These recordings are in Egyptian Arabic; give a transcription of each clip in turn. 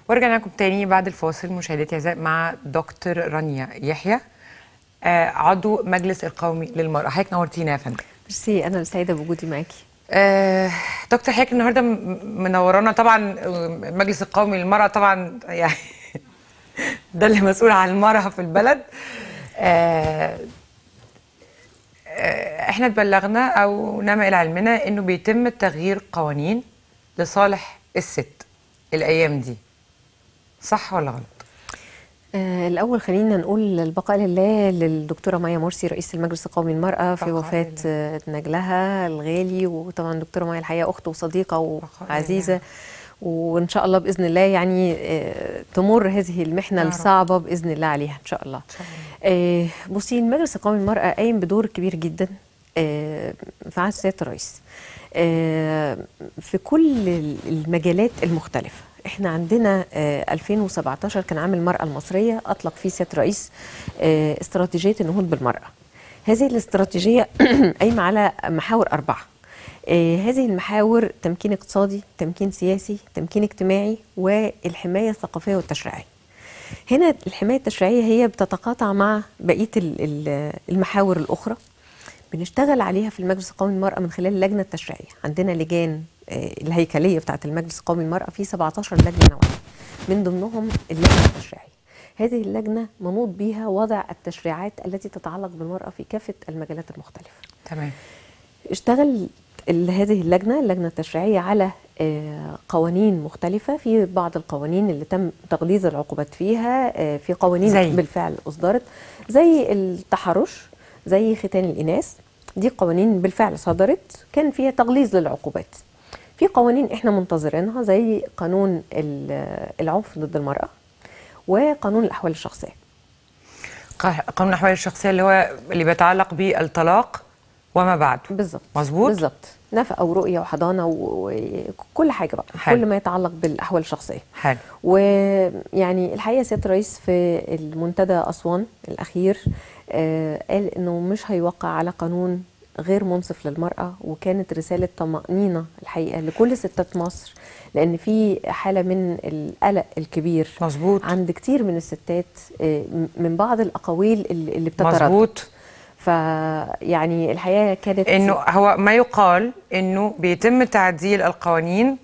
ورجعنا لكم تاني بعد الفاصل مشاهدتي اعزائي مع دكتور رانيا يحيى آه عضو مجلس القومي للمرأة حضرتك نورتينا يا فندم ميرسي انا اللي سعيده بوجودي معاكي آه دكتور حضرتك النهارده م- منورانا طبعا آه، المجلس القومي للمرأة طبعا يعني ده اللي مسؤول عن المرأة في البلد آه آه، احنا اتبلغنا او نما الى علمنا انه بيتم تغيير قوانين لصالح الست الايام دي صح ولا غلط؟ آه الاول خلينا نقول البقاء لله للدكتوره مايا مرسي رئيس المجلس القومي للمراه في بقاء وفاه لله. آه، نجلها الغالي وطبعا الدكتوره مايا الحقيقه اخت وصديقه بقاء وعزيزه لله. وان شاء الله باذن الله يعني آه، تمر هذه المحنه يا رب. الصعبه باذن الله عليها ان شاء الله آه، بصي المجلس القومي للمرأة قايم بدور كبير جدا آه، في عهد سيادة الرئيس آه، في كل المجالات المختلفة احنا عندنا آه، 2017 كان عام المرأة المصرية أطلق فيه سيادة الرئيس آه، استراتيجية النهوض بالمرأة هذه الاستراتيجية قايمة على محاور أربعة آه، هذه المحاور تمكين اقتصادي تمكين سياسي تمكين اجتماعي والحماية الثقافية والتشريعية هنا الحماية التشريعية هي بتتقاطع مع بقية ال- ال- المحاور الأخرى بنشتغل عليها في المجلس القومي للمرأة من خلال اللجنة التشريعية عندنا لجان آه، الهيكلية بتاعة المجلس القومي للمرأة في 17 لجنة نوعية من ضمنهم اللجنة التشريعية هذه اللجنة منوط بها وضع التشريعات التي تتعلق بالمرأة في كافة المجالات المختلفة تمام اشتغل ال- هذه اللجنة اللجنة التشريعية على آه، قوانين مختلفة في بعض القوانين اللي تم تغليظ العقوبات فيها آه، في قوانين زي؟ بالفعل أصدرت زي التحرش زي ختان الإناث دي قوانين بالفعل صدرت كان فيها تغليظ للعقوبات في قوانين احنا منتظرينها زي قانون ال- العنف ضد المرأة وقانون الأحوال الشخصية ق- قانون الاحوال الشخصيه اللي هو اللي بيتعلق بالطلاق وما بعده بالظبط مظبوط؟ بالظبط نفقة ورؤية وحضانة و- وكل حاجة بقى حلو. كل ما يتعلق بالأحوال الشخصية حلو ويعني الحقيقه سياده الرئيس في المنتدى اسوان الاخير آه، قال انه مش هيوقع على قانون غير منصف للمراه وكانت رساله طمانينه الحقيقه لكل ستات مصر لان في حاله من القلق الكبير مظبوط عند كتير من الستات آه، م- من بعض الاقاويل اللي اللي بتتردد مظبوط فيعني الحقيقه كانت انه هو ما يقال انه بيتم تعديل القوانين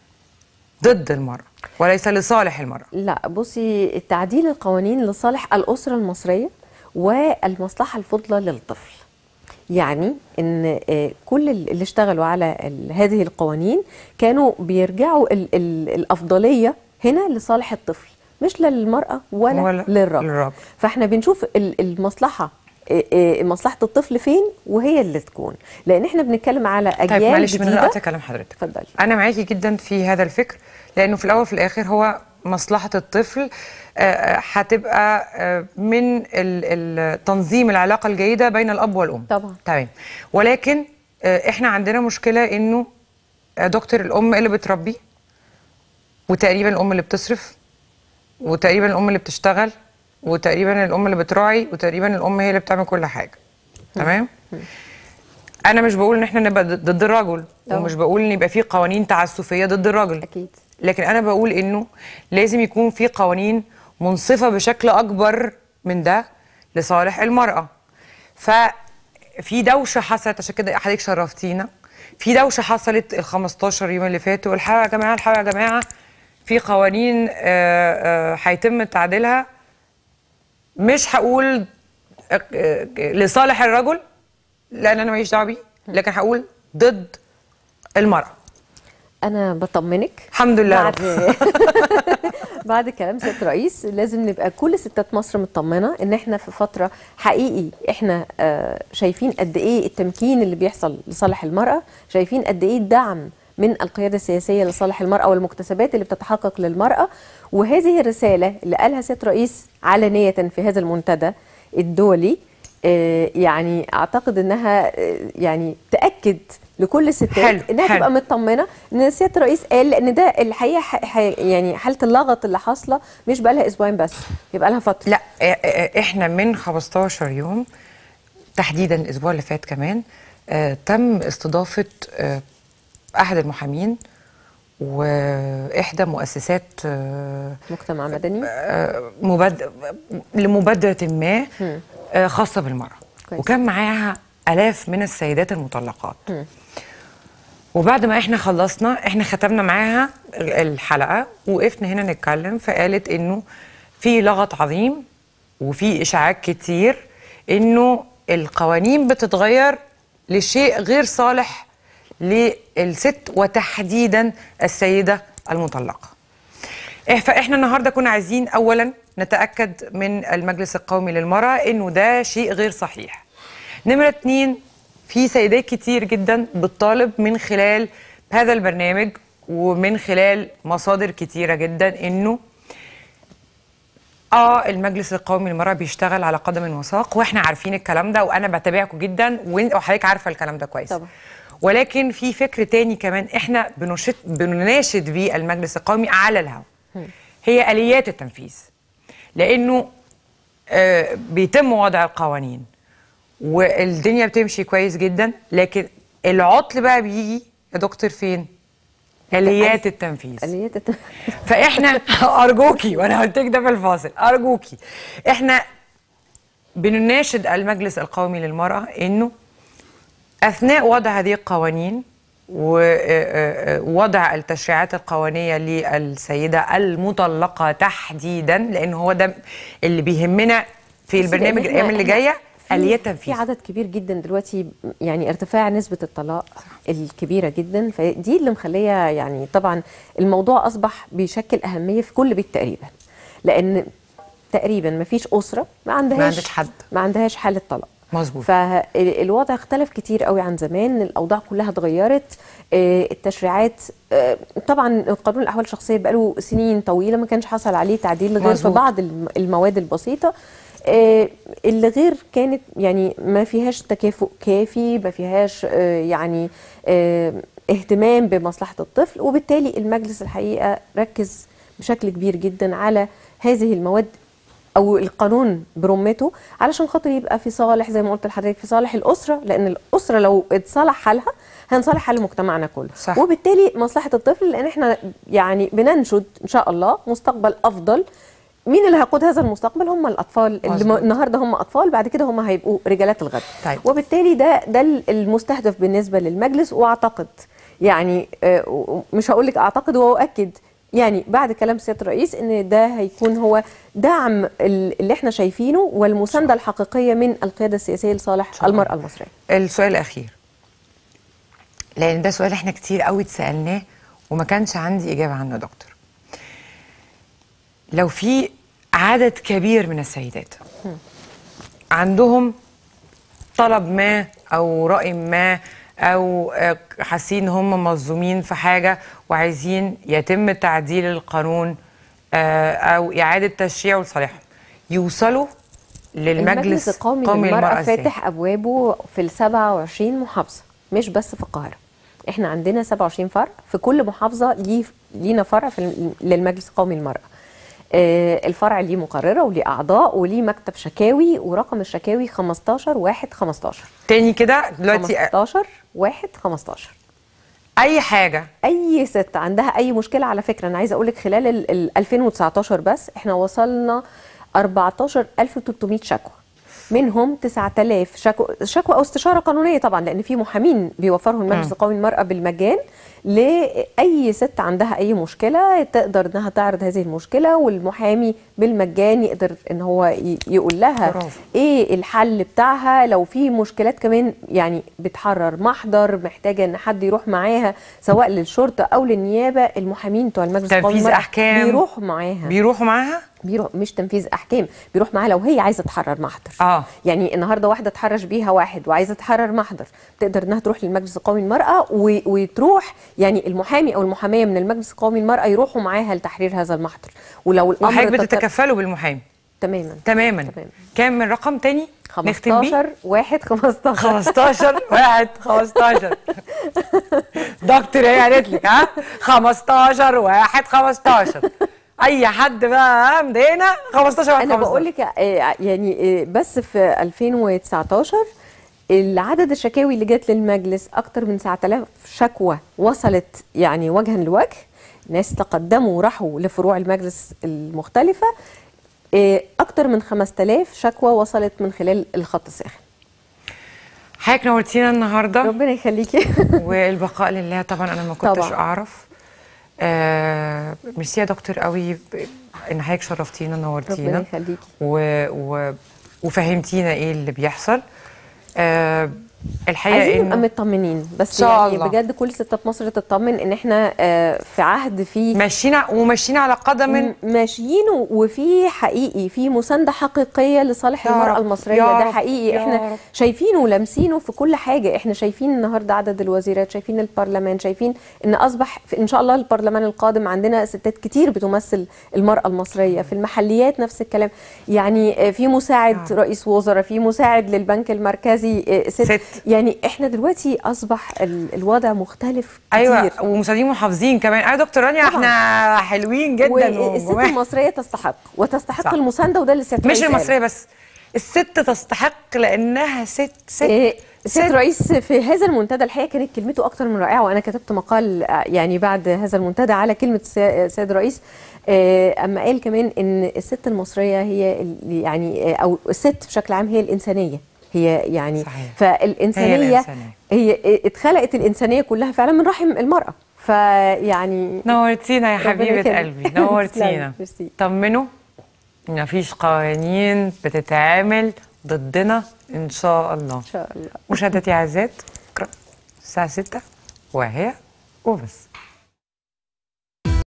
ضد المراه وليس لصالح المراه لا بصي تعديل القوانين لصالح الأسرة المصرية والمصلحة الفضلى للطفل يعني ان آه، كل اللي اشتغلوا على ال- هذه القوانين كانوا بيرجعوا ال ال الأفضلية هنا لصالح الطفل مش للمرأة ولا, ولا ولا للرجل للراجل. فاحنا بنشوف ال- المصلحة آه، آه، مصلحة الطفل فين وهي اللي تكون لأن احنا بنتكلم على أجيال طيب معلش من جديدة قطع كلام حضرتك اتفضلي. انا معاكي جدا في هذا الفكر لانه في الاول وفي الاخر هو مصلحه الطفل آه، آه، هتبقى آه، من ال- ال- تنظيم العلاقه الجيده بين الاب والام طبعا. تمام ولكن آه، احنا عندنا مشكله انه آه، دكتور الام اللي بتربي وتقريبا الام اللي بتصرف وتقريبا الام اللي بتشتغل وتقريبا الام اللي بتراعي وتقريبا الام هي اللي بتعمل كل حاجه تمام انا مش بقول ان احنا نبقى ضد ضد الرجل طبعا. ومش بقول ان يبقى في قوانين تعسفيه ضد الرجل أكيد لكن انا بقول انه لازم يكون في قوانين منصفه بشكل اكبر من ده لصالح المراه ففي دوشه حصلت عشان كده حضرتك شرفتينا في دوشه حصلت ال 15 يوم اللي فاتوا الحقوا يا جماعه الحقوا يا جماعه في قوانين آه، آه، هيتم تعديلها مش هقول آه، آه، لصالح الرجل لان انا ماليش دعوه بيه لكن هقول ضد المراه أنا بطمنك الحمد لله بعد رب. بعد كلام سياده الرئيس لازم نبقى كل ستات مصر مطمنه ان احنا في فتره حقيقي احنا آه، شايفين قد ايه التمكين اللي بيحصل لصالح المراه شايفين قد ايه الدعم من القياده السياسيه لصالح المراه والمكتسبات اللي بتتحقق للمراه وهذه الرساله اللي قالها سياده الرئيس علانيه في هذا المنتدى الدولي آه، يعني اعتقد انها آه، يعني تاكد لكل الستات حلو، انها حلو. تبقى مطمنه ان سياده الرئيس قال ان ده الحقيقه ح- ح- يعني حاله اللغط اللي حاصله مش بقى لها اسبوعين بس يبقى لها فتره لا إ- إ- احنا من 15 يوم تحديدا الاسبوع اللي فات كمان آه تم استضافه آه احد المحامين واحدى مؤسسات آه، مجتمع مدني آه، مباد... لمبادره ما آه، خاصه بالمراه كويس. وكان معاها الاف من السيدات المطلقات وبعد ما احنا خلصنا احنا ختمنا معاها الحلقه وقفنا هنا نتكلم فقالت انه في لغط عظيم وفي اشاعات كتير انه القوانين بتتغير لشيء غير صالح للست وتحديدا السيده المطلقه إح- فاحنا النهارده كنا عايزين اولا نتاكد من المجلس القومي للمراه انه ده شيء غير صحيح نمره اتنين في سيدات كتير جدا بتطالب من خلال هذا البرنامج ومن خلال مصادر كتيره جدا انه اه المجلس القومي للمراه بيشتغل على قدم وساق واحنا عارفين الكلام ده وانا بتابعكم جدا وإن- وحضرتك عارفه الكلام ده كويس طبعا. ولكن في فكر تاني كمان احنا بنشد بنناشد بيه المجلس القومي على الهواء هي اليات التنفيذ لانه آه بيتم وضع القوانين والدنيا بتمشي كويس جدا لكن العطل بقى بيجي يا دكتور فين اليات التنفيذ آليات الت- فاحنا ارجوكي وانا قلت لك ده في الفاصل ارجوكي احنا بنناشد المجلس القومي للمراه انه اثناء وضع هذه القوانين ووضع التشريعات القوانيه للسيده المطلقه تحديدا لان هو ده اللي بيهمنا في بس البرنامج لأن الايام إحنا- اللي إحنا جايه في- اليات في تنفيذ عدد كبير جدا دلوقتي يعني ارتفاع نسبة الطلاق الكبيرة جدا فدي اللي مخلية يعني طبعا الموضوع أصبح بيشكل أهمية في كل بيت تقريبا لأن تقريبا ما فيش أسرة ما عندهاش ما عندش حد. ما عندهاش حالة طلاق مظبوط. فالوضع اختلف كتير قوي عن زمان الاوضاع كلها اتغيرت آه، التشريعات آه، طبعا قانون الاحوال الشخصيه بقاله سنين طويله ما كانش حصل عليه تعديل غير في مظبوط. بعض الم- المواد البسيطه آه، اللي غير كانت يعني ما فيهاش تكافؤ كافي ما فيهاش آه، يعني آه، اهتمام بمصلحه الطفل وبالتالي المجلس الحقيقه ركز بشكل كبير جدا على هذه المواد او القانون برمته علشان خاطر يبقى في صالح زي ما قلت لحضرتك في صالح الاسره لان الاسره لو اتصلح حالها هنصلح حال مجتمعنا كله صح. وبالتالي مصلحه الطفل لان احنا يعني بننشد ان شاء الله مستقبل افضل مين اللي هيقود هذا المستقبل هم الاطفال اللي مظبوط. م- النهارده هم اطفال بعد كده هم هيبقوا رجالات الغد طيب. وبالتالي ده ده المستهدف بالنسبه للمجلس واعتقد يعني آه، مش هقول لك اعتقد واؤكد يعني بعد كلام سياده الرئيس ان ده هيكون هو دعم ال- اللي احنا شايفينه والمسانده الحقيقيه من القياده السياسيه لصالح المراه المصريه السؤال الاخير لان ده سؤال احنا كتير قوي اتسالناه وما كانش عندي اجابه عنه يا دكتور لو في عدد كبير من السيدات عندهم طلب ما او راي ما او آه، حاسين ان هم مظلومين في حاجه وعايزين يتم تعديل القانون آه، او اعاده تشريعه لصالحهم يوصلوا للمجلس المجلس القومي قومي للمرأة إزاي؟ فاتح أبوابه في ال 27 محافظة مش بس في القاهرة احنا عندنا 27 فرع في كل محافظة ليه لينا فرع في الم- للمجلس القومي للمرأة آه، الفرع ليه مقررة وليه أعضاء وليه مكتب شكاوي ورقم الشكاوي 15 1 15 تاني كده دلوقتي 15 1 15 اي حاجه اي ست عندها اي مشكله على فكره انا عايزه اقول لك خلال ال ال 2019 بس احنا وصلنا 14300 شكوى منهم 9000 شكوى شكوى او استشاره قانونيه طبعا لان في محامين بيوفرهم المجلس القومي للمراه بالمجان لاي ست عندها اي مشكله تقدر انها تعرض هذه المشكله والمحامي بالمجان يقدر ان هو ي- يقول لها برافو. ايه الحل بتاعها لو في مشكلات كمان يعني بتحرر محضر محتاجه ان حد يروح معاها سواء للشرطه او للنيابه المحامين بتوع المجلس القومي تنفيذ للمرأة أحكام. بيروحوا معاها بيروحوا معاها بيروح مش تنفيذ احكام بيروح معاها لو هي عايزه تحرر محضر آه. يعني النهارده واحده اتحرش بيها واحد وعايزه تحرر محضر تقدر انها تروح للمجلس القومي للمراه و- وتروح يعني المحامي او المحاميه من المجلس القومي للمراه يروحوا معاها لتحرير هذا المحضر ولو الامر وحضرتك تت- بتتكفلوا بالمحامي تماما تماما تمام. كام من رقم تاني نختم بيه 15 واحد 15 15 واحد 15 دكتور هي قالت لك ها 15 واحد 15 اي حد بقى مضايقنا 15 واحد انا 15. بقول لك آه، يعني آه، بس في 2019 العدد الشكاوي اللي جت للمجلس اكتر من 9000 شكوى وصلت يعني وجها لوجه ناس تقدموا وراحوا لفروع المجلس المختلفه آه، اكتر من 5000 شكوى وصلت من خلال الخط الساخن حضرتك نورتينا النهارده ربنا يخليكي والبقاء لله طبعا انا ما كنتش طبعاً. اعرف آه ميرسي يا دكتور قوي ب- ان حضرتك شرفتينا ربنا نورتينا يخليكي و... و... وفهمتينا ايه اللي بيحصل آه الحقيقه عايزين نبقى انه مطمنين بس إن شاء يعني الله. بجد كل ستات مصر تطمن ان احنا آه، في عهد فيه ماشيين ع- وماشيين على قدم م- ماشيين وفي حقيقي في مسانده حقيقيه لصالح يا المراه رب، المصريه يا ده رب، حقيقي يا احنا رب. شايفينه ولامسينه في كل حاجه احنا شايفين النهارده عدد الوزيرات شايفين البرلمان شايفين ان اصبح في ان شاء الله البرلمان القادم عندنا ستات كتير بتمثل المراه المصريه في المحليات نفس الكلام يعني آه، في مساعد رئيس وزراء في مساعد للبنك المركزي آه، ست, ست. يعني احنا دلوقتي اصبح ال- الوضع مختلف ايوه كتير ومساعدين محافظين كمان ايوه دكتور رانيا طبعاً. احنا حلوين جدا والست وجماعة. المصريه تستحق وتستحق صح. المسانده وده اللي الست مش رئيس قاله. المصريه بس الست تستحق لانها ست ست إيه، السيد رئيس في هذا المنتدى الحقيقه كانت كلمته اكتر من رائعه وانا كتبت مقال آه، يعني بعد هذا المنتدى على كلمه السي- السيد الرئيس آه، اما قال كمان ان الست المصريه هي اللي يعني آه، او الست بشكل عام هي الانسانيه هي يعني صحيح. فالانسانيه هي الإنسانية. هي اتخلقت الانسانيه كلها فعلا من رحم المراه فيعني نورتينا يا ربنا حبيبه يخليك. قلبي نورتينا تسلمي، ميرسي. طمنوا ان مفيش قوانين بتتعمل ضدنا ان شاء الله ان شاء الله مشاهدتي اعزائي بكره الساعه 6 وهي وبس